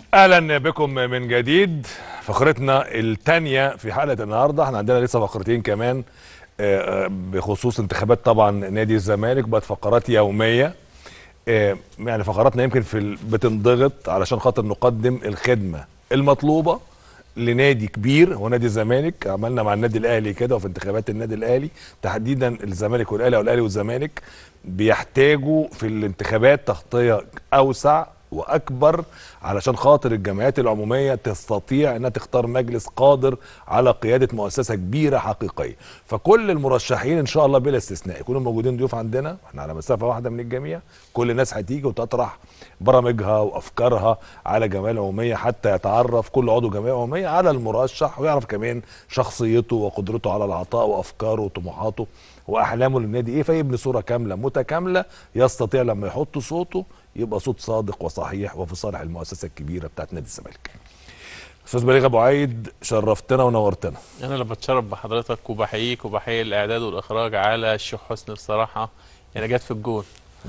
اهلا بكم من جديد فقرتنا الثانيه في حلقه النهارده احنا عندنا لسه فقرتين كمان آه، آه، بخصوص انتخابات طبعا نادي الزمالك بقت فقرات يوميه آه، يعني فقراتنا يمكن في ال- بتنضغط علشان خاطر نقدم الخدمه المطلوبه لنادي كبير هو نادي الزمالك عملنا مع النادي الاهلي كده وفي انتخابات النادي الاهلي تحديدا الزمالك والاهلي او الاهلي والزمالك بيحتاجوا في الانتخابات تغطيه اوسع واكبر علشان خاطر الجمعيات العموميه تستطيع انها تختار مجلس قادر على قياده مؤسسه كبيره حقيقيه فكل المرشحين ان شاء الله بلا استثناء يكونوا موجودين ضيوف عندنا احنا على مسافه واحده من الجميع كل الناس هتيجي وتطرح برامجها وافكارها على جمعيه العموميه حتى يتعرف كل عضو جمعيه عموميه على المرشح ويعرف كمان شخصيته وقدرته على العطاء وافكاره وطموحاته واحلامه للنادي ايه فيبني صوره كامله متكامله يستطيع لما يحط صوته يبقى صوت صادق وصحيح وفي صالح المؤسسه الكبيره بتاعت نادي الزمالك. استاذ بليغ ابو عيد شرفتنا ونورتنا. انا اللي بتشرف بحضرتك وبحييك وبحيي الاعداد والاخراج على الشيخ حسني بصراحه يعني جت في الجون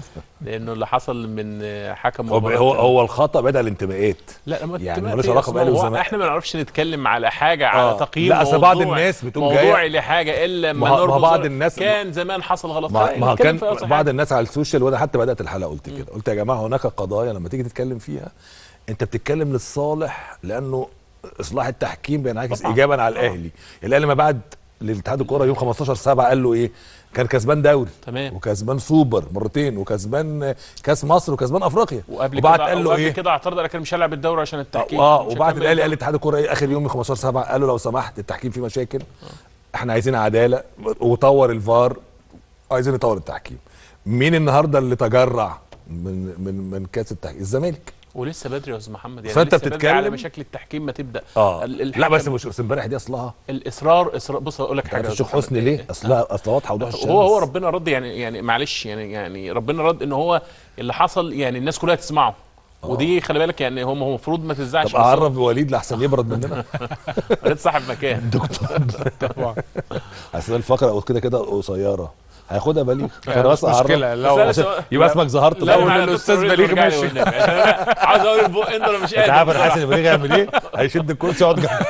لانه اللي حصل من حكم هو مباراة- هو, هو الخطا بدا الانتماءات لا ما يعني انتماء ملوش إيه علاقة أصلاً؟ بأهلي هو والزمالك. احنا ما نعرفش نتكلم على حاجه على آه. تقييم لا، أصل بعض موضوع- الناس بتقوم موضوعي جاية- لحاجه الا ما لما هو- ما هو نربط بعض زر- الناس- كان زمان حصل غلط ما, خلاص، ما هو نتكلم كان في أصل بعض حاجة. الناس على السوشيال وانا حتى بدات الحلقه قلت كده قلت يا جماعه هناك قضايا لما تيجي تتكلم فيها انت بتتكلم للصالح لانه اصلاح التحكيم بينعكس طبعاً. ايجابا على الاهلي الاهلي ما بعد للاتحاد الكوره يوم 15 7 قال له ايه كان كسبان دوري تمام. وكسبان سوبر مرتين وكسبان كاس مصر وكسبان افريقيا وقبل وبعد كده قال له وقبل ايه كده اعترض قال لك أنا مش هلعب الدوري عشان التحكيم اه مش وبعد هكمل الاهلي قال الدوري. الاتحاد الكوره ايه اخر يوم 15 7 قال له لو سمحت التحكيم فيه مشاكل احنا عايزين عداله وطور الفار عايزين نطور التحكيم مين النهارده اللي تجرع من من من كاس التحكيم الزمالك ولسه بدري يا استاذ محمد يعني فأنت لسه بدري على بتتكلم- مشاكل التحكيم ما تبدا اه ال- لا الحكم- بس مش بس امبارح دي اصلها الاصرار اصرار بص اقول لك حاجه عارف يا الشيخ أستاذ حسني محمد. ليه اصلها اصلها واضحه وضوح الشمس هو هو ربنا رد يعني يعني معلش يعني يعني ربنا رد ان هو اللي حصل يعني الناس كلها تسمعه ودي خلي بالك يعني هم هو المفروض ما تزعش طب اعرف وليد لحسن يبرد مننا وليد صاحب مكان دكتور اصل الفقره او كده كده قصيره هياخدها بليغ فانا مش بس اعرف مشكله بس لو أنا سؤال- يبقى اسمك ظهرت لا الأول. أنا لو دكتور الأستاذ وليد بليغ ورجع لي ماشي. والنبي، عشان أنا عاوز اقول البق انت انا مش انت عارف قادر انا حاسس ان بليغ يعمل ايه؟ هيشد الكرسي يقعد جنب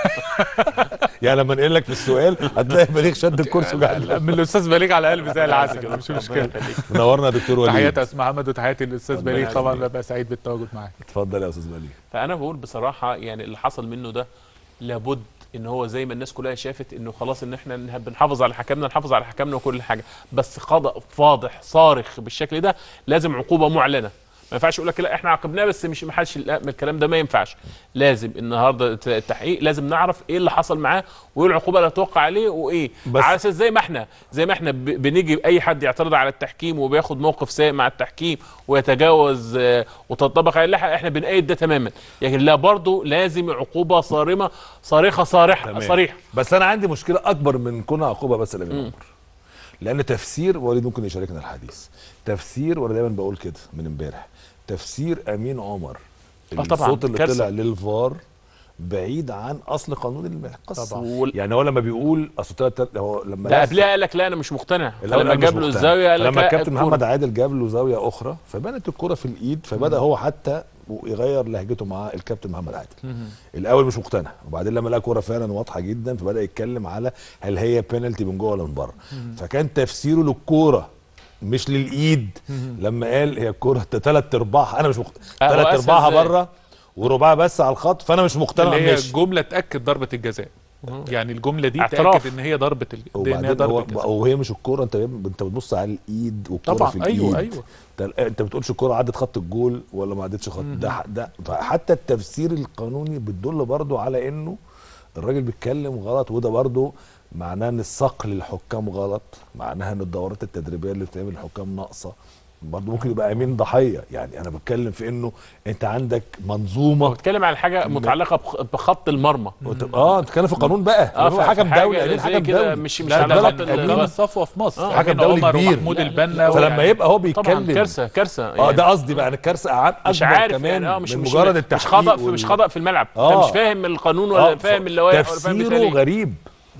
يعني لما انقل لك في السؤال هتلاقي بليغ شد الكرسي وقعد من الاستاذ بليغ على قلب زي العسل كده مش مشكله منورنا يا دكتور وليد تحياتي يا استاذ محمد وتحياتي للاستاذ ربنا بليغ طبعا يخليك. ببقى سعيد بالتواجد معاك اتفضل يا استاذ بليغ فانا بقول بصراحه يعني اللي حصل منه ده لابد ان هو زي ما الناس كلها شافت انه خلاص ان احنا نه- بنحافظ على حكامنا نحافظ على حكامنا وكل حاجه بس قضاء فاضح صارخ بالشكل ده لازم عقوبه معلنه ما ينفعش يقول لك لا احنا عاقبناه بس مش ما حدش لا، من الكلام ده ما ينفعش لازم النهارده الت- التحقيق لازم نعرف ايه اللي حصل معاه وايه العقوبه اللي هتوقع عليه وايه بس- على اساس زي ما احنا زي ما احنا ب- بنيجي اي حد يعترض على التحكيم وبياخد موقف سيء مع التحكيم ويتجاوز آه، وتطبق عليه اللائحه احنا بنأيد ده تماما لكن لا برضه لازم عقوبه صارمه صارخه صارحه تمام. صريحه بس انا عندي مشكله اكبر من كونها عقوبه بس لامين عمر لان تفسير وليد ممكن يشاركنا الحديث تفسير وانا دايما بقول كده من امبارح تفسير امين عمر آه طبعاً، الصوت اللي كارثة. طلع للفار بعيد عن اصل قانون القصه طبعاً. وال- يعني هو لما بيقول اصل طلع- هو لما ده لف- قبلها قال لك لا انا مش مقتنع الأول لما قال مش جاب له مقتنع. الزاويه قال لك لما لا الكابتن الكورة. محمد عادل جاب له زاويه اخرى فبانت الكره في الايد فبدا هو حتى يغير لهجته مع الكابتن محمد عادل الاول مش مقتنع وبعدين لما لقى كوره فعلا واضحه جدا فبدا يتكلم على هل هي بينالتي من جوه ولا من بره فكان تفسيره للكوره مش للايد لما قال هي الكوره ثلاث ارباعها انا مش مقتنع آه، هو ثلاث أسهل ارباعها إزاي؟ بره وربعها بس على الخط فانا مش مقتنع اللي هي ماشي جمله تاكد ضربه الجزاء يعني الجمله دي اعتراف. تاكد ان هي ضربه ال... دي ان هي وبعدين ضربه هو الجزاء وهي مش الكوره انت انت بتبص على الايد والكوره طبعاً، في الايد أيوة، أيوة. انت انت بتقولش الكوره عدت خط الجول ولا ما عدتش خط ده ده حتى التفسير القانوني بتدل برضو على انه الراجل بيتكلم غلط وده برضو معناه ان الصقل للحكام غلط معناها ان الدورات التدريبيه اللي بتعمل الحكام ناقصه برضه ممكن يبقى امين ضحيه يعني انا بتكلم في انه انت عندك هو منظومه بتكلم على حاجه متعلقه بخ- بخط المرمى وت- اه بتتكلم في قانون بقى اه هو حكم فحاجة دولي امين زي حكم كده دولي مش مش لا على ده خط من ال- امين الصفوه في مصر آه. حكم أمين دولي عمر كبير. ومحمود لا، لا، البنا لا. فلما يعني يبقى هو طبعا بيتكلم كارثه كارثه اه يعني ده قصدي بقى انا الكارثه أعم مش أكبر عارف كمان يعني اه مش من مش مجرد مش التحقيق خطا وال- مش خطا في الملعب آه. انت مش فاهم القانون ولا آه، فاهم ف- اللوائح ولا فاهم تفسيره بالتالي. غريب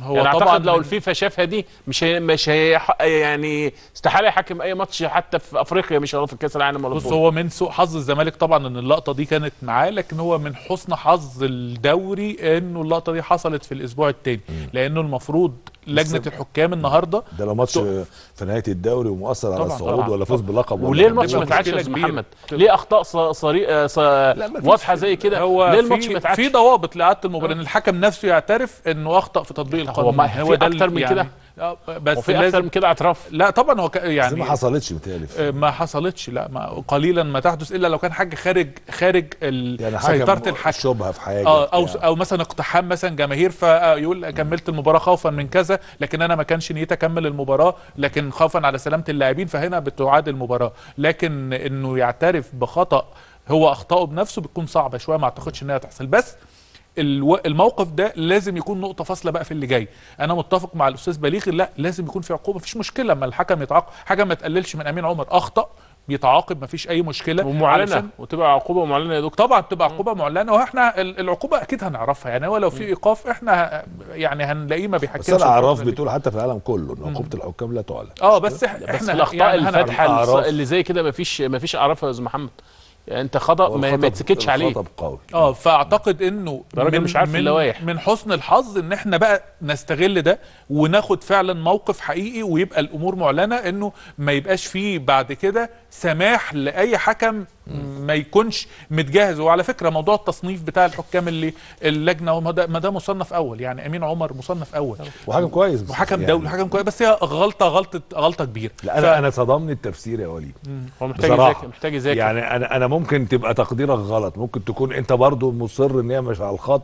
هو يعني طبعا اعتقد لو من- الفيفا شافها دي مش هي مش هي يعني استحاله يحكم اي ماتش حتى في افريقيا مش هيبقى في كاس العالم ولا بص بطولة. هو من سوء حظ الزمالك طبعا ان اللقطه دي كانت معاه لكن هو من حسن حظ الدوري انه اللقطه دي حصلت في الاسبوع الثاني لانه المفروض لجنه الحكام النهارده ده لو ماتش تقف. في نهايه الدوري ومؤثر على طبعاً، الصعود طبعاً. ولا فوز بلقب ولا وليه الماتش تبقى ما اتعادش يا مشكلة استاذ كبيرة. محمد؟ ليه اخطاء ص- صري... آه، ص... مفيش. واضحه زي كده هو ليه الماتش في ما اتعادش؟ في ضوابط لاعاده المباراه ان الحكم نفسه يعترف انه اخطا في تطبيق القانون ما في ده أكتر ال- من كده؟ آه، بس وفي اكتر لازم من كده اعتراف لا طبعا هو ك- بس ما يعني حصلتش متهيألي آه، ما حصلتش لا ما قليلا ما تحدث الا لو كان حاجه خارج خارج ال- يعني سيطره حاجه الحكم شبهه في حاجه اه او بتاع. او مثلا اقتحام مثلا جماهير فيقول كملت المباراه خوفا من كذا لكن انا ما كانش نيتي اكمل المباراه لكن خوفا على سلامه اللاعبين فهنا بتعاد المباراه لكن انه يعترف بخطا هو اخطاه بنفسه بتكون صعبه شويه ما اعتقدش انها تحصل بس الو... الموقف ده لازم يكون نقطه فاصله بقى في اللي جاي انا متفق مع الاستاذ بليغ لا لازم يكون في عقوبه مفيش مشكله لما الحكم يتعاقب حاجه ما تقللش من امين عمر اخطا بيتعاقب مفيش اي مشكله ومعلنه علشان- وتبقى عقوبه معلنه يا دكتور طبعا تبقى عقوبه معلنه واحنا ال- العقوبه اكيد هنعرفها يعني هو لو في ايقاف احنا ه- يعني هنلاقيه ما بيحكمش بس الاعراف الفترة دي. بتقول حتى في العالم كله ان عقوبه الحكام لا تعلن اه بس إح- بس احنا الاخطاء يعني الفاتحه هنعرف. الص- أعراف. اللي زي كده ما فيش ما فيش اعراف يا استاذ محمد يعني انت خطا هو ما, ما الخطب- يتسكتش عليه الخطب قوي اه فاعتقد انه ده راجل مش عارف من اللوائح. من حسن الحظ ان احنا بقى نستغل ده وناخد فعلا موقف حقيقي ويبقى الامور معلنه انه ما يبقاش فيه بعد كده سماح لاي حكم ما يكونش متجهز وعلى فكره موضوع التصنيف بتاع الحكام اللي اللجنه ما ده, ما ده مصنف اول يعني امين عمر مصنف اول وحكم كويس وحكم يعني دولي حكم كويس بس هي غلطه غلطه غلطه كبيره لا انا انا صدمني التفسير يا وليد هو محتاج بصراحة. يذاكر محتاج يذاكر يعني انا انا ممكن تبقى تقديرك غلط ممكن تكون انت برضو مصر ان هي مش على الخط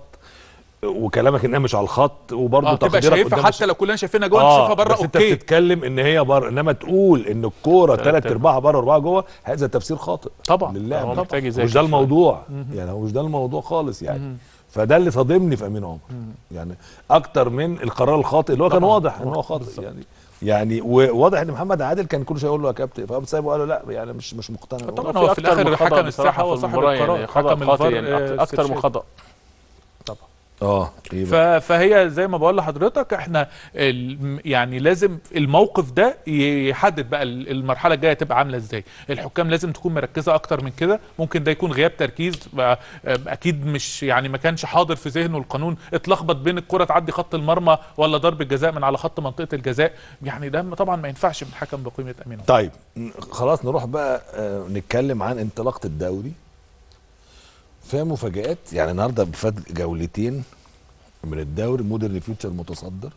وكلامك انها مش على الخط وبرضه اه تبقى تقديرك شايفها قدام حتى لو كلنا شايفينها جوه انت شايفها بره بس انت اوكي بتتكلم ان هي بره انما تقول ان الكوره تلات ثلاث ارباعها بره وارباعها جوه هذا تفسير خاطئ طبعا لله هو طبعا. محتاج يذاكر مش ده شوية. الموضوع يعني هو مش ده الموضوع خالص يعني فده اللي صادمني في امين عمر يعني اكتر من القرار الخاطئ اللي هو كان طبعاً. واضح ان هو خاطئ يعني يعني وواضح ان محمد عادل كان كل شويه يقول له يا كابتن فقام سايبه قال له لا يعني مش مش مقتنع طبعاً في هو في أكتر الآخر من خطأ حكم بصراحة الساحة هو في صاحب المباراة القرار. يعني خطأ حكم خاطئ الفار، يعني آه، أكتر- اكتر من استرشاد. خطأ طبعا اه ايه ف- بقى؟ فهي زي ما بقول لحضرتك احنا ال- يعني لازم الموقف ده يحدد بقى ال- المرحله الجايه تبقى عامله ازاي الحكام لازم تكون مركزه اكتر من كده ممكن ده يكون غياب تركيز بقى- اكيد مش يعني ما كانش حاضر في ذهنه القانون اتلخبط بين الكره تعدي خط المرمى ولا ضربه جزاء من على خط منطقه الجزاء يعني ده طبعا ما ينفعش من حكم بقيمه امين عمر. طيب ن- خلاص نروح بقى آه، نتكلم عن انطلاقه الدوري فيها مفاجآت يعني النهارده فات جولتين من الدوري مودرن فيوتشر متصدر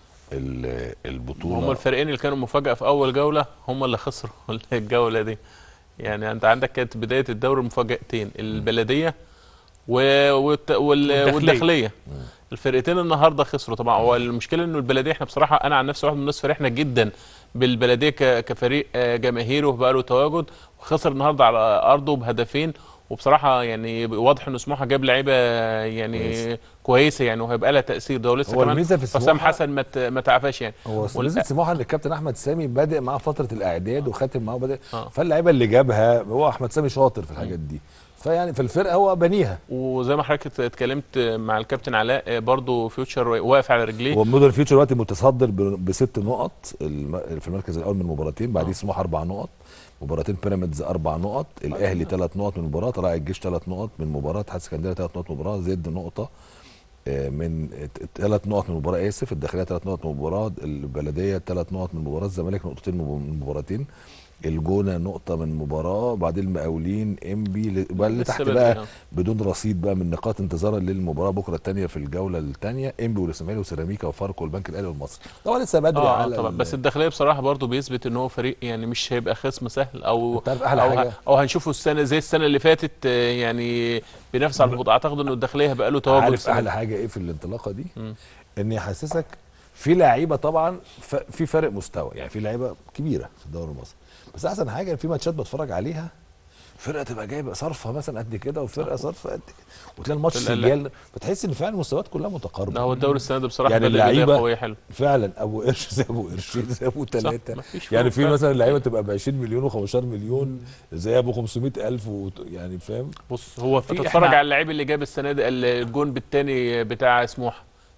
ال- البطوله هم الفريقين اللي كانوا مفاجأة في أول جولة هم اللي خسروا الجولة دي يعني أنت عندك كانت بداية الدوري مفاجأتين البلدية و... والت... وال... والداخلية. والداخلية الفرقتين النهارده خسروا طبعا هو المشكله انه البلديه احنا بصراحه انا عن نفسي واحد من الناس فرحنا جدا بالبلديه ك... كفريق آه، جماهيره بقى له تواجد وخسر النهارده على ارضه بهدفين وبصراحه يعني واضح انه سموحه جاب لعيبه يعني كويس. كويسه يعني وهيبقى لها تاثير ده ولسه هو كمان الميزة في حسام سموحة- حسن ما ت- ما تعافاش يعني هو وال- ميزه سموحه ان الكابتن احمد سامي بادئ معاه فتره الاعداد وخاتم معاه بادئ آه. فاللعيبه اللي جابها هو احمد سامي شاطر في الحاجات دي فيعني في الفرقه هو بنيها وزي ما حضرتك اتكلمت مع الكابتن علاء آه، برضو فيوتشر واقف على رجليه هو مودرن فيوتشر دلوقتي متصدر ب- بست نقط الم- في المركز الاول من مباراتين بعديه سموحه اربع نقط مباراتين بيراميدز اربع نقط الاهلي ثلاث نقط من مباراه طلائع الجيش ثلاث نقط من مباراه اتحاد اسكندريه ثلاث نقط من مباراه زد نقطه آه، من ثلاث نقط من مباراه اسف الداخليه ثلاث نقط من مباراه البلديه ثلاث نقط من مباراه الزمالك نقطتين من مباراتين الجونه نقطه من مباراه وبعدين المقاولين انبي ل- بقى اللي لسه تحت بدري، بقى آه. بدون رصيد بقى من نقاط انتظارا للمباراه بكره الثانيه في الجوله الثانيه انبي والاسماعيلي وسيراميكا وفاركو والبنك الاهلي والمصري طبعا لسه بدري اه على طبعا ال- بس الداخليه بصراحه برضو بيثبت ان هو فريق يعني مش هيبقى خصم سهل او انت عارف احلى او, حاجه ه- او هنشوفه السنه زي السنه اللي فاتت آه، يعني بينافس على البطوله اعتقد انه الداخليه هيبقى له تواجد عارف السنة احلى دي. حاجه ايه في الانطلاقه دي مم. ان يحسسك في لعيبه طبعا ف- في فرق مستوى يعني في لعيبه كبيره في الدوري المصري بس احسن حاجه إن في ماتشات بتفرج عليها فرقه تبقى جايبه صرفه مثلا قد كده وفرقه صرفه قد كده وتلاقي الماتش لا، لا. سجال بتحس ان فعلا المستويات كلها لا متقاربه هو الدوري السنه دي بصراحه يعني بدأ بداية اللعيبة قويه حلو فعلا ابو قرش زي ابو قرشين زي ابو ثلاثه مفيش يعني فرق في فعلا. مثلا لعيبه تبقى ب 20 مليون و15 مليون زي ابو 500000 و... يعني فاهم بص هو في تتفرج إحنا- على اللعيب اللي جاب السنه دي الجون بالتاني بتاع سموحه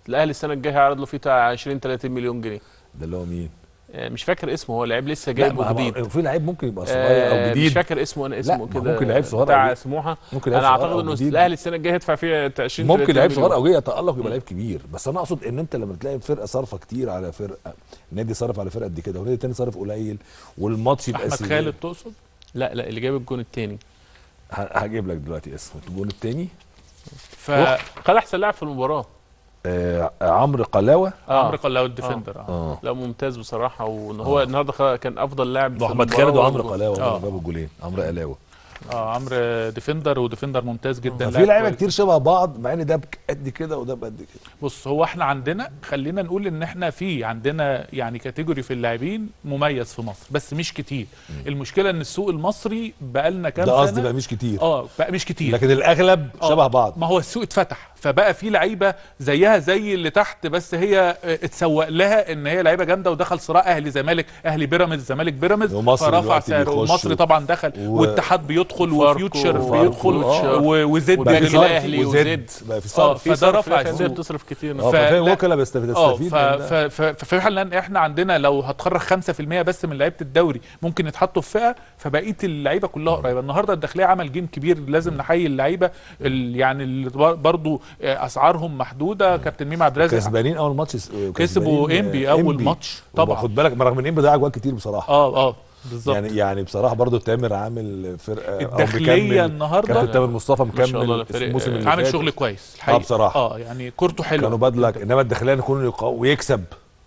الاهلي السنه الجايه هيعرض له فيه بتاع 20 30 مليون جنيه ده اللي هو مين؟ آه، مش فاكر اسمه هو لعيب لسه لا جايبه ما هو- جديد في لعيب ممكن يبقى صغير آه، او مش جديد فاكر اسمه انا لا، اسمه ما كده ممكن لعيب صغير أو بتاع جديد. سموحه ممكن لعيب انا صغير اعتقد أو انه جديد. الاهلي السنه الجايه هيدفع فيه 20 ممكن 30 لعيب مليون. صغير او جاي يتالق يبقى لعيب كبير بس انا اقصد ان انت لما تلاقي فرقه صارفه كتير على فرقه نادي صرف على فرقه قد كده ونادي تاني صارف قليل والماتش يبقى احمد سريع. خالد تقصد لا لا اللي جاب الجون الثاني ه- هجيب لك دلوقتي اسمه الجون التاني ف خد احسن لاعب في المباراه آه عمرو قلاوه عمرو قلاوي الديفندر اه اه لا ممتاز بصراحه وان هو النهارده خ- كان افضل لاعب في واحمد المباراة خالد وعمرو والجون. قلاوه آه. هم جابوا الجولين عمرو قلاوه اه عمرو ديفندر وديفندر ممتاز جدا ففي لاعب لعيبه كويس. كتير شبه بعض مع ان ده بك- قد كده وده بقد كده بص هو احنا عندنا خلينا نقول ان احنا في عندنا يعني كاتيجوري في اللاعبين مميز في مصر بس مش كتير المشكله ان السوق المصري بقالنا كام ده سنه قصدي بقى مش كتير اه بقى مش كتير لكن الاغلب آه، شبه بعض ما هو السوق اتفتح فبقى في لعيبه زيها زي اللي تحت بس هي آه، اتسوق لها ان هي لعيبه جامده ودخل صراع اهلي زمالك اهلي بيراميدز زمالك بيراميدز ومصر فرفع دلوقتي سعره بيخش ومصر طبعا دخل و- واتحاد بيدخل وفاركو وفيوتشر وفاركو بيدخل آه. و- وزد وبقى في في صرف الأهلي وزد. بقى في اه صرف في فده صرف رفع في أندية السوق بتصرف كتير اه ف- ففي لا- وكلاء اه بيستفيد ف- من ف- ده ف- ففعلا احنا عندنا لو هتخرج 5% بس من لعيبه الدوري ممكن يتحطوا في فئه فبقيه اللعيبه كلها قريبه النهارده الداخليه عمل جيم كبير لازم نحيي اللعيبه ال- يعني اللي بر- برضو آه، اسعارهم محدوده كابتن ميمي عبد الرازق كسبانين اول ماتش س- كسبوا كسبانين، انبي آه، اول إنبي. ماتش طبعا خد بالك رغم ان انبي ضيع اجوال كتير بصراحه اه اه بالظبط يعني يعني بصراحه برضو تامر عامل فرقه أو الداخليه مكمل. النهارده كابتن تامر مصطفى ما شاء الله مكمل الفريق، الموسم آه، اللي عامل فات. شغل كويس الحقيقه بصراحة. اه يعني كورته حلوه كانوا بدلك انما الداخليه يكون يقا- ويكسب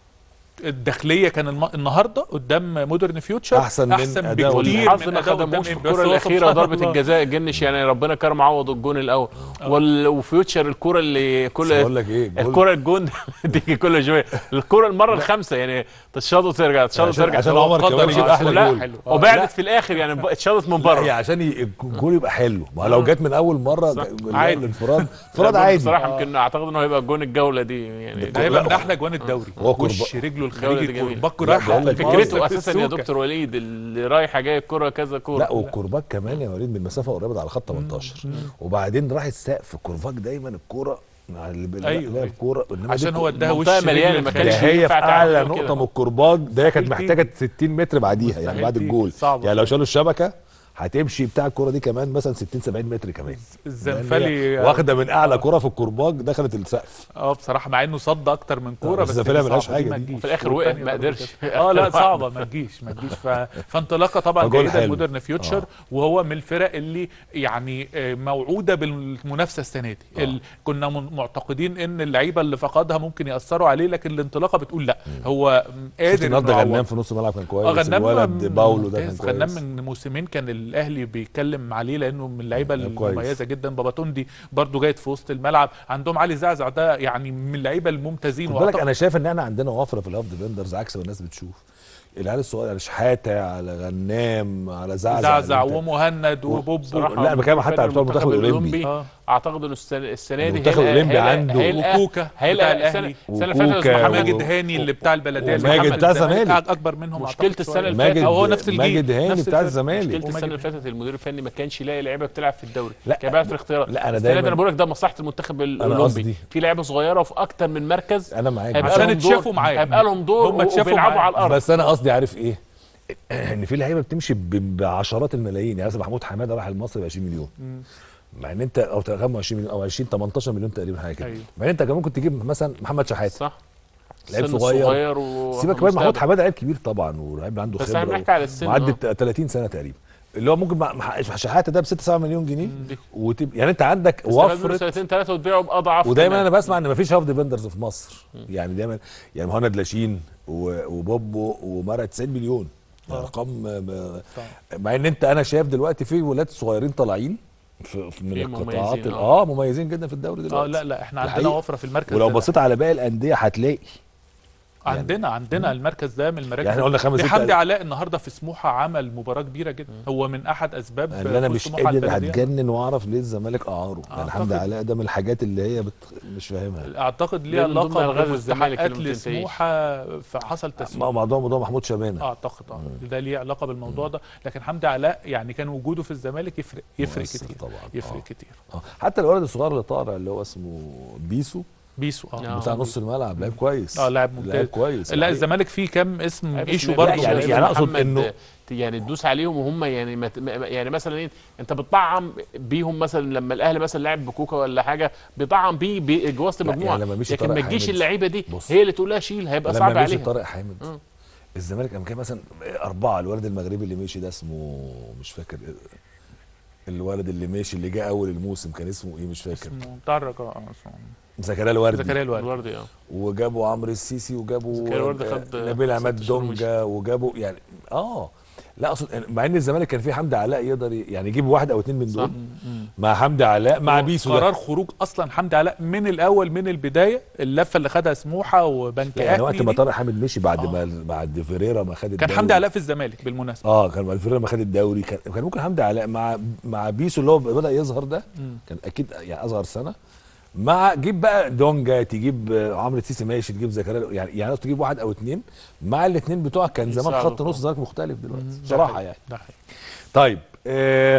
الداخليه كان الم... النهارده قدام مودرن فيوتشر أحسن من احسن أداء بكتير والحظ من ما أداء خدموش قدام في إنبي. بس الكره هو الاخيره سبحان ضربه الله. الجزاء جنش يعني ربنا كرم عوض الجون الاول وال... وفيوتشر الكره اللي بس كل بقول لك ايه جول- الكره الجون تيجي كل شويه الكره المره الخامسه يعني تشاط وترجع تشاط عشان, وترجع عشان هو عمر قدر كمان يجيب الله. احلى لا، جول حلو. آه. وبعدت في الاخر يعني ب- اتشاطت من لا هي بره عشان ي- الجول يبقى حلو ما هو لو جت من اول مره صح. ج- عادي. الانفراد انفراد لا، عادي بصراحه يمكن اعتقد انه هيبقى جون الجوله دي يعني ده هيبقى لا، من احلى جوان الدوري هو وش كربا- رجله الجولة الخارجي دي جميلة. كورباك لا، رايحه بقول لك في فكرته مصر في اساسا يا السوكة. دكتور وليد اللي رايحه جايه الكره كذا كوره لا والكورباك كمان يا وليد من مسافه قريبه على خط 18 وبعدين راح السقف الكورباك دايما الكوره مع اللي بي- أيوة، لا أيوة. الكوره انما عشان دي هو اداها وش المنطقة رجله مليانة، ما الخارجي. كانش ده هي في ينفع اعلى تعمل نقطه كده. من الكرباج ده هي كانت مستحيل محتاجه 60 متر بعديها يعني مستحيل بعد تيجي. الجول صعبة. يعني لو شالوا الشبكه هتمشي بتاع الكوره دي كمان مثلا 60 70 متر كمان الزنفلي لأن هي واخده من اعلى كوره في الكرباج دخلت السقف اه بصراحه مع انه صد اكتر من كوره بس بس الزنفلي دي ملهاش صعبة، حاجة ما دي. تجيش. في الآخر وقع، والتانية ما ضربة قدرش. جزاء. اه لا صعبه ما تجيش ما تجيش ف... فانطلاقه طبعا فجول جيده حلو. لمودرن فيوتشر وهو من الفرق اللي يعني آه، موعوده بالمنافسه السنه دي ال... كنا من- معتقدين ان اللعيبه اللي فقدها ممكن ياثروا عليه لكن الانطلاقه بتقول لا هو شفت قادر النهارده إنه يعوض. غنام في نص الملعب كان اه كويس غنام الولد باولو ده كان ممتاز. كويس غنام من موسمين كان الاهلي بيتكلم عليه لانه من اللعيبه كان كويس. المميزه جدا باباتوندي برضو جايد في وسط الملعب عندهم علي زعزع ده يعني من اللعيبه الممتازين خد بالك وأعتقد- انا شايف ان احنا عندنا وفره في الهاف ديفندرز عكس ما الناس بتشوف العيال الصغيره على شحاته على غنام على زعزع زعزع اللي انت- ومهند وبوبو صراحة لا، أنا بتكلم حتى على بتوع المنتخب الأولمبي. آه. اعتقد انه السنه السنه دي المنتخب هيلقى- الأولمبي هيلقى- عنده هيلقى- وكوكا بتاع هيلقى الأهلي. السنه السنه اللي فاتت وكوكا محمد ماجد هاني اللي بتاع البلديه اللي وماجد عمل بتاع الزمالك الزمالك. قاعد اكبر منهم مشكلة أعتقد السنة شوية. اللي فاتت ماجد أو هو نفس الجيل ماجد هاني نفس بتاع الفرق. الزمالك مشكله وماجد السنه اللي هاني. فاتت المدير الفني ما كانش يلاقي لعيبه بتلعب في الدوري لا، كان بيعرف الاختيار لا، أنا السنة دي دايماً- انا بقول لك ده مصلحه المنتخب الاولمبي قصدي. في لعيبه صغيره في اكتر من مركز انا معاك هيبقى بس عشان لهم دور- اتشافوا معاه. هيبقى لهم دور هم اتشافوا وبيلعبوا معاه. على الارض بس انا قصدي عارف ايه ان في لعيبه بتمشي ب- بعشرات الملايين يعني مثلا محمود حماده راح المصري ب 20 مليون مع ان انت او 25 مليون او 20 18 مليون تقريبا حاجه كده أيوة. مع ان انت كان ممكن تجيب مثلا محمد شحاته صح لعيب السن صغير. صغير و سيبك كمان محمود مستقبل. حماده لعيب كبير طبعا ولعيب عنده بس خبره احنا بنحكي على السن معدي آه. 30 سنه تقريبا اللي هو ممكن مع مع- شحاته ده ب 6 7 مليون جنيه دي. وتب... يعني انت عندك تستفاد منه وفره سنتين ثلاثه وتبيعه باضعاف ودايما كمان. انا بسمع ان مفيش هاف ديفندرز في مصر يعني دايما يعني مهند لاشين و- وبوبو ومرة 90 مليون ارقام م- مع ان انت انا شايف دلوقتي في ولاد صغيرين طالعين في في- من في القطاعات مميزين، ال- آه. اه مميزين جدا في الدوري اه دلوقتي لا لا احنا ده عندنا حقيقي. وفره في المركز ولو ده. بصيت على باقي الانديه هتلاقي عندنا عندنا المركز ده من المراكز يعني احنا قلنا خمس ست حمدي ألف. علاء النهارده في سموحه عمل مباراه كبيره جدا هو من احد اسباب اللي انا فوز مش سموحة قادر البلدية. هتجنن واعرف ليه الزمالك اعاره يعني أعتقد- حمدي علاء ده من الحاجات اللي هي بت... مش فاهمها اعتقد ليها من ضمن علاقه ألغاز الزمالك بمستحقات اللي ما بتنتهيش. لسموحه فحصل تسويق موضوع موضوع محمود شبانه اعتقد اه ده ليه علاقه بالموضوع ده لكن حمدي علاء يعني كان وجوده في الزمالك يفرق يفرق مؤثر كتير طبعاً. يفرق آه. كتير آه. حتى الولد الصغير اللي طالع اللي هو اسمه بيسو بيسو اه آه. بتاع نص الملعب لعيب كويس اه لاعب ممتاز لعيب كويس لا الزمالك فيه كام اسم أيوة، بس ايشو ما برضه ينفعش يعني- يا يعني أقصد محمد إنه- ت- يعني تدوس عليهم وهم يعني ما ت- ما- يعني مثلا ايه انت بتطعم بيهم مثلا لما الاهلي مثلا لعب بكوكا ولا حاجه بيطعم بيه بي- جوه وسط لا، المجموعه يعني لما مشي لكن طارق ما تجيش حامد- اللعيبه دي بص. هي اللي تقول لها شيل هيبقى صعب لما مشي عليها طارق حامد آه. الزمالك قام كان مثلا اربعه الولد المغربي اللي مشي ده اسمه مش فاكر الولد اللي مشي اللي جه اول الموسم كان اسمه ايه مش فاكر اسمه بتاع الرجاء اه اسمه زكريا الوردي زكريا الوالد الوردي اه وجابوا عمرو السيسي وجابوا زكريا الوردي آه، خد نبيل عماد ست شهور مشي. دونجا وجابوا يعني اه لا اقصد مع ان الزمالك كان فيه حمدي علاء يقدر ي- يعني يجيب واحد او اتنين من دول مع حمدي علاء مع بيسو ده قرار خروج اصلا حمدي علاء من الاول من البدايه اللفه اللي خدها سموحه وبنك لا، يعني وقت اهلي ما دي، طارق حامد مشي بعد ما بعد فيريرا ما خد كان الدوري. حمدي علاء في الزمالك بالمناسبه اه كان بعد فيريرا ما خد الدوري كان كان ممكن حمدي علاء مع مع بيسو اللي هو بدا يظهر ده كان اكيد يعني اصغر سنه مع جيب بقى دونجا تجيب آه، عمرو السيسي ماشي تجيب زكريا يعني يعني تجيب واحد او اتنين مع الاثنين بتوعك كان زمان يساعدوا خط نص زمالك مختلف دلوقتي ده بصراحه حقيقي، يعني ده حقيقي. طيب آه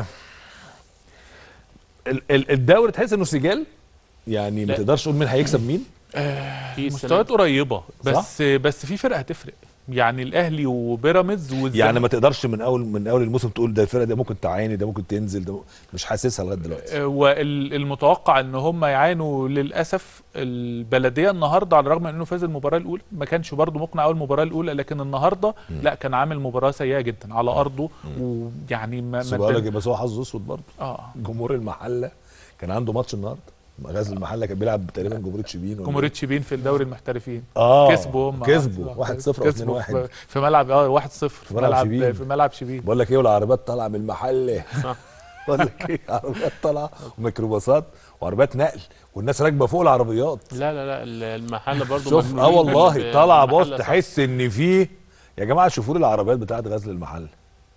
ال- ال- الدوري تحس انه سجال يعني ما لا. تقدرش تقول مين هيكسب مين في السنة مستويات قريبه صح؟ بس بس في فرقه هتفرق يعني الاهلي وبيراميدز والزمالك يعني ما تقدرش من اول من اول الموسم تقول ده الفرقه دي ممكن تعاني ده ممكن تنزل ده م- مش حاسسها لغايه دلوقتي والمتوقع ان هم يعانوا للاسف البلديه النهارده على الرغم من انه فاز المباراه الاولى ما كانش برضه مقنع اول المباراه الاولى لكن النهارده لا كان عامل مباراه سيئه جدا على ارضه ويعني ما بس ما بقول لك ادى- بس هو حظه اسود برضه اه جمهور المحله كان عنده ماتش النهارده غزل المحله كان بيلعب تقريبا جمهوريه شبين ولا جمهوريه شبين في الدوري المحترفين اه كسبوا هم كسبوا 1-0 او 2-1 كسبوا في- في ملعب اه 1-0 في ملعب ملعب شبين. في ملعب شبين بقول لك ايه والعربيات طالعه من المحل صح. بقول لك ايه عربيات طالعه وميكروباصات وعربيات نقل والناس راكبه فوق العربيات لا لا لا ال- المحل برضه شوف مجنونين اه والله بال- طالعه بص المحل صح. تحس ان فيه يا جماعه شوفوا لي العربيات بتاعت غزل المحل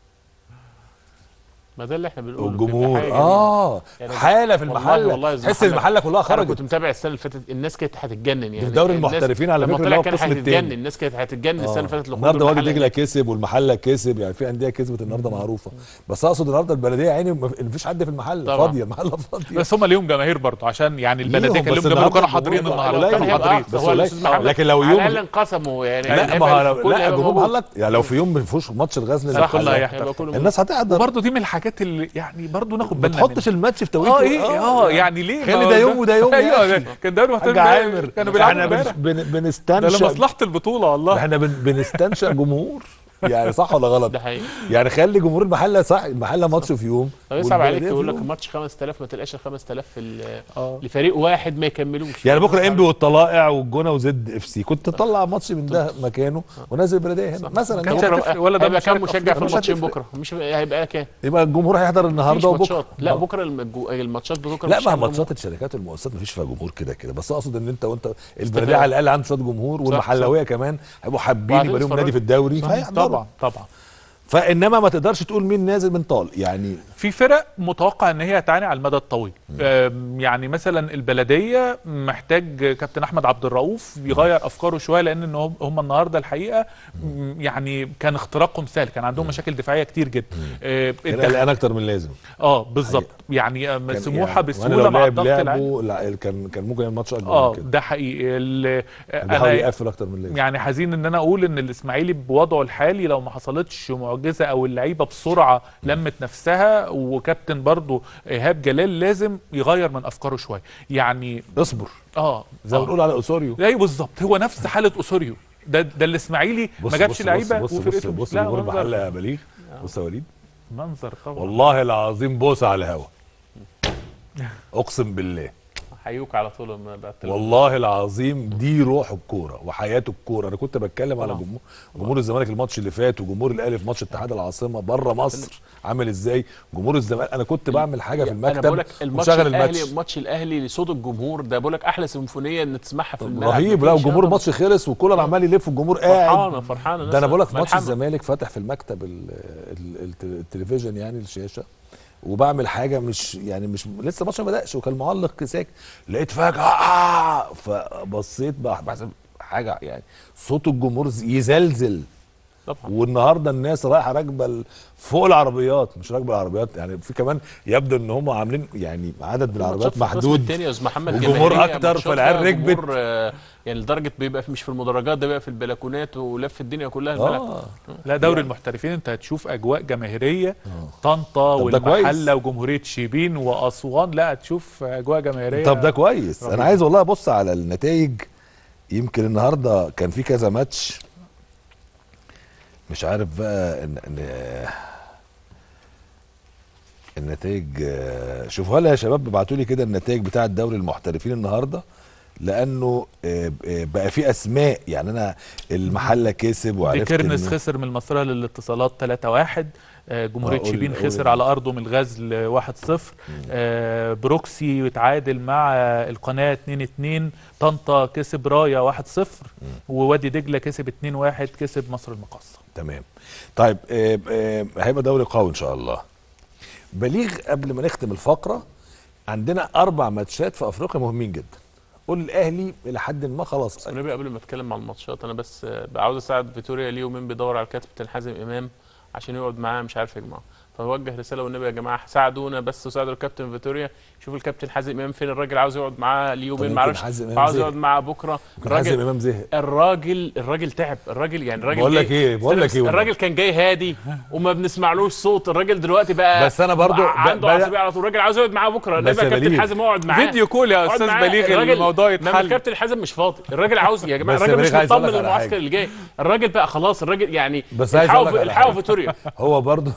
ما ده اللي احنا بنقوله والجمهور بتبقى حاجة جميلة. اه يعني حاله في والله- المحله والله تحس المحلة- المحله كلها انا خرجت كنت متابع السنه اللي فاتت الناس كانت هتتجنن يعني في دوري الناس المحترفين على لما فكرة اللي طلع هو كان القسم هتتجنن التاني. الناس كانت هتتجنن السنه اللي فاتت لخروج النهارده وادي المحلة دجله دي. كسب والمحله كسب يعني في انديه كسبت النهارده معروفه بس اقصد النهارده البلديه يا عيني ما فيش حد في المحل طبعا. فاضيه المحله فاضيه بس هم ليهم جماهير برضه عشان يعني البلديه ليهم، كان بس لهم جماهير وكانوا النهاردة حاضرين الجمهور النهارده قليل. كان كانوا هيبقى حاضرين أكتر. بس هو قليل. الأستاذ محمد لكن لو على يوم- الاقل انقسموا يعني لا ما هو لو- كل لا هيبقى جمهور موجود. محلك يعني لو في يوم ما فيهوش ماتش الغزل صح، كله المحلة، هيحضر. هيبقى كله الناس هتحضر وبرضه دي من الحاجات اللي يعني برضه ناخد ما بالنا تحطش منها. الماتش في توقيته اه ايه اه يعني ليه خلي ما هو ده يوم وده يوم يا ايوه أخي. ده كان دوري محترف حاج عامر كانوا بيلعبوا احنا بن- امبارح بن- ده بنستنشق لمصلحه البطوله والله احنا بن- بنستنشق جمهور يعني صح ولا غلط ده حقيقي يعني خلي جمهور المحله صح المحله ماتش في يوم طب يصعب عليك والبلدية في يقول لك يوم. الماتش 5000 ما تلقاش ال 5000 في ال- اه لفريق واحد ما يكملوش يعني بكره انبي والطلائع والجونه وزد اف سي كنت تطلع ماتش من ده مكانه ونازل البلديه هنا مثلا كانش يعني. هتفرق ولا ده هيبقى كام مشاركة مشجع في مش الماتشين هتفرق. بكره مش هيبقى كام يبقى الجمهور هيحضر مفيش النهارده وبكره ماتشات لا بكره المجو- الماتشات بكره لا مش ما هيبقى ماتشات الشركات والمؤسسات مفيش فيها جمهور كده كده بس اقصد ان انت وانت البلديه استفاد. على الاقل عنده شويه جمهور والمحلويه كمان هيبقوا حابين وبعدين يبقى لهم نادي اتفرجوا. في الدوري صح، فهيحضروا طبعا طبعا فانما ما تقدرش تقول مين نازل من طال يعني في فرق متوقع ان هي هتعاني على المدى الطويل آم، يعني مثلا البلديه محتاج كابتن احمد عبد الرؤوف يغير افكاره شويه لان إن هم- هم النهارده الحقيقه م، يعني كان اختراقهم سهل كان عندهم مشاكل دفاعيه كتير جدا آه، كان الدخ- قلقان اكتر من لازم اه بالظبط يعني آه، كان سموحه يعني وأنا بسهوله لو مع لعب الضغط العالي لعبه لا كان كان ممكن يعمل ماتش اكبر اه من كده ده حقيقي ال- آه، بيحاول انا يقفل اكتر من لازم يعني حزين ان انا اقول ان الاسماعيلي بوضعه الحالي لو ما حصلتش معجزه او اللعيبه بسرعه لمت نفسها وكابتن برضو ايهاب جلال لازم يغير من افكاره شويه يعني اصبر اه زي ما آه. بنقول على اوسوريو ايوه بالظبط هو نفس حاله اوسوريو ده ده الاسماعيلي بص ما جابش بص لعيبه بص بص بص, وفرقته بص لا جمهور منظر, المحل يا بليغ بص يا وليد منظر طبعا والله العظيم بوسه على الهوا اقسم بالله حيوك على طول لما بقى والله العظيم دي روح الكوره وحياه الكوره انا كنت بتكلم على طبعا. جمهور جمهور الزمالك الماتش اللي فات وجمهور الاهلي في ماتش اتحاد العاصمه بره مصر عامل ازاي جمهور الزمالك انا كنت بعمل حاجه في انا المكتب بقول لك الماتش وشغل الاهلي الماتش ماتش الاهلي لصوت الجمهور ده بقول لك احلى سيمفونيه ان تسمعها في الملعب رهيب لا مفيش وجمهور أنا الماتش خلص وكولر عمال يلف والجمهور قاعد فرحانه فرحانه ده انا بقول لك في ماتش ملحمة. الزمالك فاتح في المكتب ال ال الت- التلفزيون يعني الشاشه وبعمل حاجه مش يعني مش لسه الماتش ما بداش وكان معلق ساكت لقيت فجاه آه فبصيت بح- بحسب حاجه يعني صوت الجمهور ز- يزلزل طبعا والنهارده الناس رايحه راكبه ال- فوق العربيات مش راكبه العربيات يعني في كمان يبدو ان هم عاملين يعني عدد من العربيات محدود الثاني يا استاذ محمد وجمهور جماهيرية، أكتر، ماتشات فالعيال فيها ركبت. جمهور، آه، يعني لدرجه بيبقى في- مش في المدرجات ده بيبقى في البلكونات ولف الدنيا كلها الملعب اه لا دوري المحترفين انت هتشوف اجواء جماهيريه طنطا طب ده كويس. والمحله وجمهوريه شيبين واسوان لا هتشوف اجواء جماهيريه طب ده كويس انا رهيب. عايز والله ابص على النتائج يمكن النهارده كان في كذا ماتش مش عارف بقى ان ان النتائج آه، شوفوها لي يا شباب ابعتوا لي كده النتائج بتاعه دوري المحترفين النهارده لانه آه، آه، بقى في اسماء يعني انا المحله كسب وعرفت ديكيرنس إنه- خسر من المصريه للاتصالات 3-1 آه، جمهوريه آه، قول- شيبين قول خسر ال- على ارضه من الغزل 1-0 آه، بروكسي يتعادل مع آه، القناه 2-2 طنطا كسب رايه 1-0 ووادي دجله كسب 2-1 كسب مصر المقاصه تمام طيب آه، آه، هيبقى دوري قوي ان شاء الله بليغ قبل ما نختم الفقره عندنا اربع ماتشات في افريقيا مهمين جدا قول الاهلي الى حد ما خلاص النبي قبل ما اتكلم عن الماتشات انا بس آه، عاوز اساعد فيتوريا ليه يومين بيدور على الكابتن حازم امام عشان يقعد معاه مش عارف يجمعه فوجه رساله والنبي يا جماعه ساعدونا بس وساعدوا الكابتن فيتوريا شوف الكابتن حازم امام فين الراجل عاوز يقعد معاه ليه يومين يمكن ما اعرفش حازم إمام عاوز زهق. يقعد معاه بكره كان حازم الراجل امام زهق الراجل الراجل تعب الراجل يعني الراجل بقول لك جاي- إيه، بقول لك استنى إيه بس، والله. الراجل كان جاي هادي وما بنسمعلوش صوت الراجل دلوقتي بقى بس أنا برضو بقى عنده ب- بدأ- عصبيه على طول الراجل عاوز يقعد معاه بكره بس النبي يا يا كابتن بليغ. حازم اقعد معاه فيديو كول يا اقعد استاذ معاه. بليغ الراجل- الموضوع ما يتحل الكابتن حازم مش فاضي الراجل عاوز يا جماعه بس يا الراجل مش بليغ عايز أقول مطمن لك على للمعسكر حاجة. اللي جاي الراجل بقى خلاص الراجل يعني بس عايز أقول لك الحقوا على الحقوا حاجة. فيتوريا هو برضه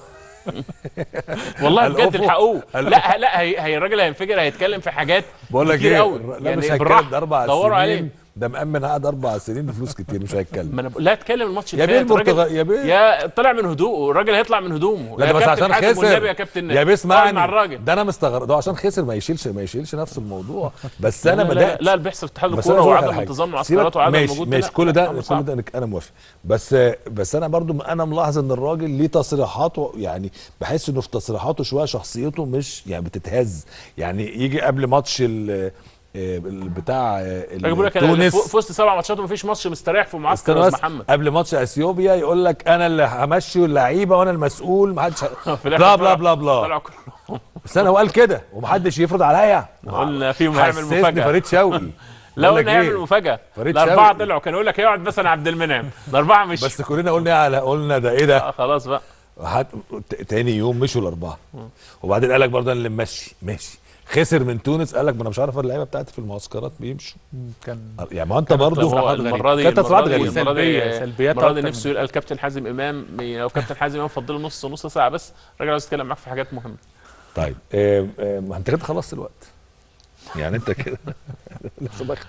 والله بجد الأفق- الحقوه ال- لا لا هي هي الراجل هينفجر هيتكلم في حاجات بقول لك كتير ايه قوي لا مش بالراحة. هيتكلم ده اربع دوروا عليه سنين ده مأمن قعد اربع سنين بفلوس كتير مش هيتكلم ما انا بقول- لا اتكلم الماتش يا اللي بيه فات الراجل- البرتغال يا بيه يا طلع من هدوءه الراجل هيطلع من هدومه لا يا ده بس كابتن عشان حازم خسر والنبي يا كابتن يا بيه اقعد مع اسمعني الراجل ده انا مستغرب ده عشان خسر ما يشيلش ما يشيلش نفس الموضوع بس انا لا, لا, بدات لا, لا اللي بيحصل في اتحاد بس الكوره أنا أقول لك على وعدم حاجة. انتظام سيبك- معسكرات وعدم ماشي وجود ماشي لا، كل ده أمر كل صعب. ده انا موافق بس بس انا برضو انا ملاحظ ان الراجل ليه تصريحاته يعني بحس انه في تصريحاته شويه شخصيته مش يعني بتتهز يعني يجي قبل ماتش ال ال- بتاع الراجل بيقول لك أنا تونس فوق- فزت سبع ماتشات ومفيش ماتش مستريح في معسكر استنى يا بس أستاذ محمد قبل ماتش اثيوبيا يقول لك انا اللي همشي اللعيبه وانا المسؤول ما حدش في الآخر بلا بلا طلع- بلا بلا طلعوا كلهم بس انا هو قال كده ومحدش يفرض عليا قلنا فيهم هيعمل حسسني مفاجاه فريد شوقي لو بقول لك قلنا هيعمل إيه؟ مفاجاه فريد الاربعه شوقي. طلعوا كان يقول لك هيقعد مثلا عبد المنعم الاربعه مش بس كلنا قلنا إيه على قلنا ده ايه ده آه خلاص بقى هات ت- تاني يوم مشوا الاربعه وبعدين قال لك برضه انا اللي ماشي ماشي خسر من تونس قال لك ما انا مش عارف اللعيبه بتاعتي في المعسكرات بيمشوا كان يعني ما انت طب برضه هو تصريحات المره دي كانت تصريحات المرة دي- غريبة. المرة دي- سلبية- سلبيات المره دي أكتر نفسه من- يلقى الكابتن حازم امام لو كابتن حازم امام فضله نص نص ساعه بس الراجل عاوز يتكلم معاك في حاجات مهمه طيب آه، آه، ما انت كده خلصت الوقت يعني انت كده لسه بخت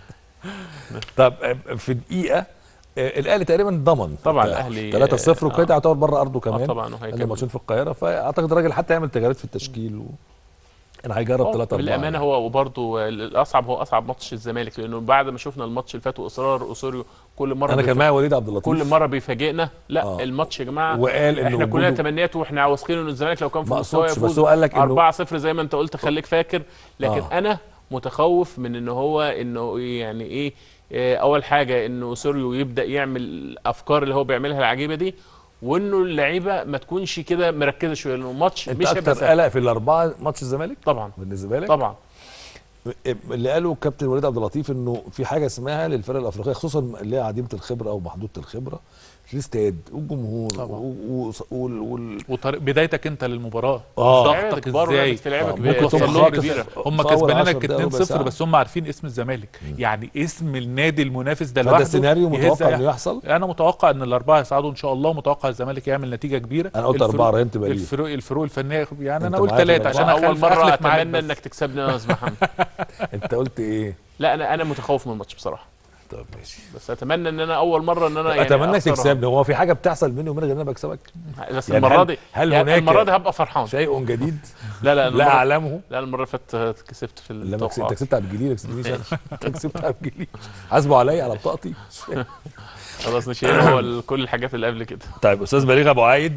طب آه، في دقيقه آه، الاهلي تقريبا ضمن طبعا الأهلي، 3 0 آه، وكده يعتبر بره ارضه كمان اه طبعا عنده وهيكمل ماتشين في القاهره فاعتقد الراجل حتى يعمل تغييرات في التشكيل و... انا هيجرب 3 4 بالامانه هو وبرده الاصعب هو اصعب ماتش الزمالك لانه بعد ما شفنا الماتش اللي فات واصرار اسوريو كل مره انا كان بيف- معايا وليد عبد اللطيف كل مره بيفاجئنا لا آه. الماتش يا جماعه وقال انه احنا كلنا وجوده- تمنيات واحنا واثقين ان الزمالك لو كان في ما مستوى اقصدش يفوز بس هو قال لك انه 4 0 زي ما انت قلت خليك فاكر لكن آه. انا متخوف من ان هو انه إيه يعني ايه آه، اول حاجه انه سوريو يبدا يعمل الافكار اللي هو بيعملها العجيبه دي وانه اللعيبه ما تكونش كده مركزه شويه لانه الماتش انت مش هيبقى اكتر سهل قلق في الاربعه ماتش الزمالك طبعا بالنسبه لك طبعا اللي قاله كابتن وليد عبد اللطيف انه في حاجه اسمها للفرق الافريقيه خصوصا اللي هي عديمه الخبره او محدوده الخبره الاستاد والجمهور طبعا. و- و- وال وال وطريق بدايتك انت للمباراه آه. لعيبة ضغطك كبار ازاي ولعبت في لعيبه آه، كبيره ممكن توصل توصل لهم لهم كبيره هم في أول كسبانينك 10 دقايق ربع 2-0 ساعة. بس هم عارفين اسم الزمالك يعني اسم النادي المنافس ده فده لوحده سيناريو يهز متوقع أي انه يحصل انا متوقع ان الاربعه يصعدوا ان شاء الله ومتوقع الزمالك يعمل نتيجه كبيره انا قلت الفروق- اربعه رهنت بقى ليه الفروق الفروق الفنيه يعني أنت انا قلت معايا في ثلاثه عشان الأربعة. اول أخلف- مره أخلف معاك اتمنى بس. انك تكسبني يا استاذ محمد انت قلت ايه لا انا انا متخوف من الماتش بصراحه طب ماشي بس اتمنى ان انا اول مره ان انا يعني اتمنى انك أخسرها. تكسبني هو في حاجه بتحصل بيني وبينك غير ان انا بكسبك بس يعني المره هل- دي هل يعني هناك المره دي هبقى فرحان شيء جديد لا لا لا المرة اعلمه لا المره اللي فاتت كسبت في لما كسبت انت التوقعات كسبت عبد الجليل ما كسبتنيش انا انت كسبت عبد الجليل حاسبوا عليا على بطاقتي خلاص نشيل هو ال- كل الحاجات اللي قبل كده طيب استاذ بليغ ابو عايد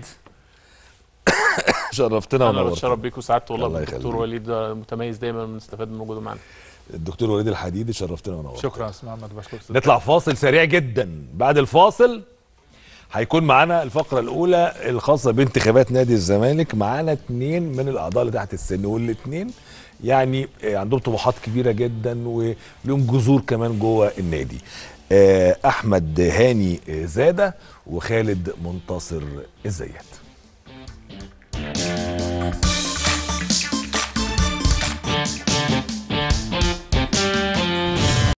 شرفتنا انا ونورتنا بتشرف بيك وسعدت والله الله بالدكتور يخليك. وليد ده متميز دايما بنستفاد من وجوده معانا الدكتور وليد الحديدي شرفتنا ونورتنا شكرا يا استاذ محمد بشكرك نطلع فاصل سريع جدا بعد الفاصل هيكون معانا الفقره الاولى الخاصه بانتخابات نادي الزمالك معانا اتنين من الاعضاء اللي تحت السن والاتنين يعني آه، عندهم طموحات كبيره جدا ولهم جذور كمان جوه النادي آه، احمد هاني آه، زاده وخالد منتصر الزيات